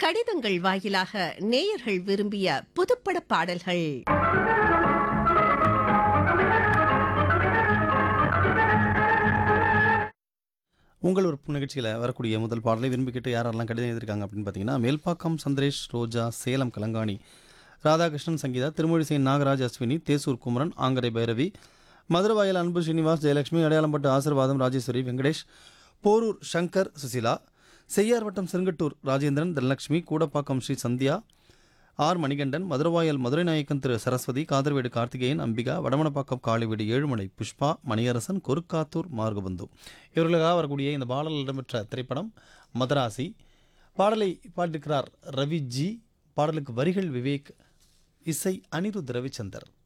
கடிதங்கள் வாயிலாக நேயர்கள் விரும்பிய புதுப்பட பாடல்கள் உங்கள் ஒரு நிகழ்ச்சியில் வரக்கூடிய முதல் பாடலை விரும்பிக்கிட்டு யாரெல்லாம் கடிதம் எழுதியிருக்காங்க அப்படின்னு பார்த்தீங்கன்னா மேல்பாக்கம் சந்திரேஷ் ரோஜா சேலம் கலங்காணி ராதாகிருஷ்ணன் சங்கீதா திருமொழிசை நாகராஜ் அஸ்வினி தேசூர் குமரன் ஆங்கரை பைரவி மதுரவாயல் அன்பு ஸ்ரீனிவாஸ் ஜெயலட்சுமி அடையாளம்பட்டு ஆசிர்வாதம் ராஜேஸ்வரி வெங்கடேஷ் போரூர் சங்கர் சுசிலா செய்யார் வட்டம் செங்கட்டூர் ராஜேந்திரன் தனலட்சுமி கூடப்பாக்கம் ஸ்ரீ சந்தியா ஆர் மணிகண்டன் மதுரவாயல் மதுரை நாயக்கன் திரு சரஸ்வதி காதர்வேடு கார்த்திகேயன் அம்பிகா வடமணப்பாக்கம் காளிவீடு ஏழுமலை புஷ்பா மணியரசன் கொருக்காத்தூர் மார்கபந்து இவர்களுக்காக வரக்கூடிய இந்த பாடலில் இடம்பெற்ற திரைப்படம் மதராசி பாடலை பாடியிருக்கிறார் ரவி ஜி பாடலுக்கு வரிகள் விவேக் இசை அனிருத் ரவிச்சந்தர்